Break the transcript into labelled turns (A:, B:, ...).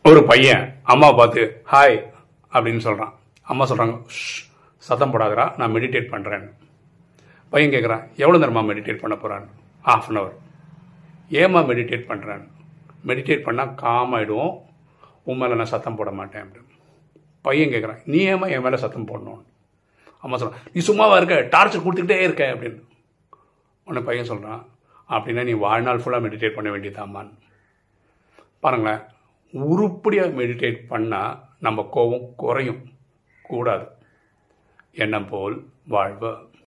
A: ஒரு பையன் அம்மா பார்த்து ஹாய் அப்படின்னு சொல்கிறான் அம்மா சொல்கிறாங்க சத்தம் போடாதடா நான் மெடிடேட் பண்ணுறேன்னு பையன் கேட்குறான் எவ்வளோ நேரமா மெடிடேட் பண்ண போகிறான்னு half அன் ஹவர் ஏம்மா மெடிடேட் பண்ணுறேன் மெடிடேட் பண்ணால் காம் ஆகிடுவோம் உன் மேலே நான் சத்தம் போட மாட்டேன் அப்படின்னு பையன் கேட்குறான் நீ ஏம்மா என் மேலே சத்தம் போடணும் அம்மா சொல்கிறான் நீ சும்மாவா இருக்க டார்ச்சர் கொடுத்துக்கிட்டே இருக்க அப்படின்னு உடனே பையன் சொல்கிறான் அப்படின்னா நீ வாழ்நாள் ஃபுல்லாக மெடிடேட் பண்ண வேண்டியதாம்மான்னு பாருங்களேன் உருப்படியாக மெடிடேட் பண்ணால் நம்ம கோபம் குறையும் கூடாது எண்ணம் போல் வாழ்வு